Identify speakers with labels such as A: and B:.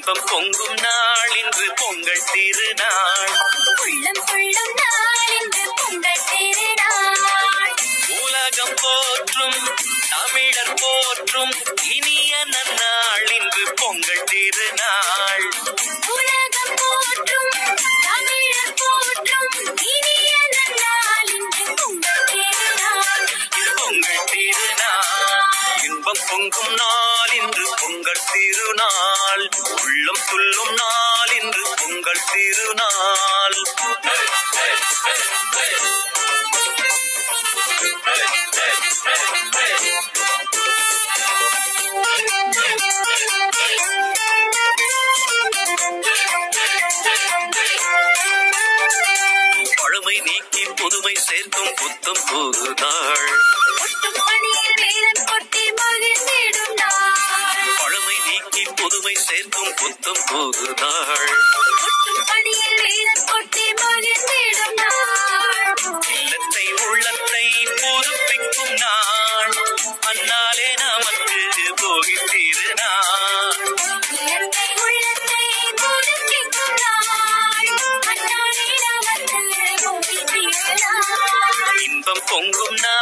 A: இன்பம் பொங்கும் நாள் இன்று பொங்கல் திருநாள்
B: உள்ளம் கொள்ளும் நாள் இன்று பொங்கல் திருநாள்
A: உலகம் போற்றும் தமிழர் போற்றும் இனிய நன்னாள் இன்று பொங்கல் திருநாள்
B: உலகம் போற்றும் தமிழர் போற்றும் இனிய நன்னாள் இன்று பொங்கல் திருநாள்
A: இது பொங்கல் திருநாள் இன்பம் பொங்கும் நாள் இன்று பொங்கல் திருநாள் உள்ளம் துள்ளும் நாள் இன்று பொங்கல் திருநாள் பழமை நீக்கி புதுமை சேர்க்கும் புத்தம் புது நாள்
B: ஒட்டும் பணியில் வீரன் கொட்டி மகிழ்ந்திடும் நாள்
A: பழமை நீக்கி புதுமை சேர்க்கும் புத்தம் புது நாள்
B: ஒட்டும் பணியில் வீரன் கொட்டி மகிழ்ந்திடும் நாள்
A: இல்லத்தை உள்ளத்தை புதுப்பிக்கும் நாள் அந்நாளே நமக்கு போகி திருநாள்
B: உள்ளத்தை உள்ளத்தை புதுப்பிக்கும் நாள் அந்நாளே நமக்கு போகி திருநாள்
A: இன்பம் பொங்கும் நாள்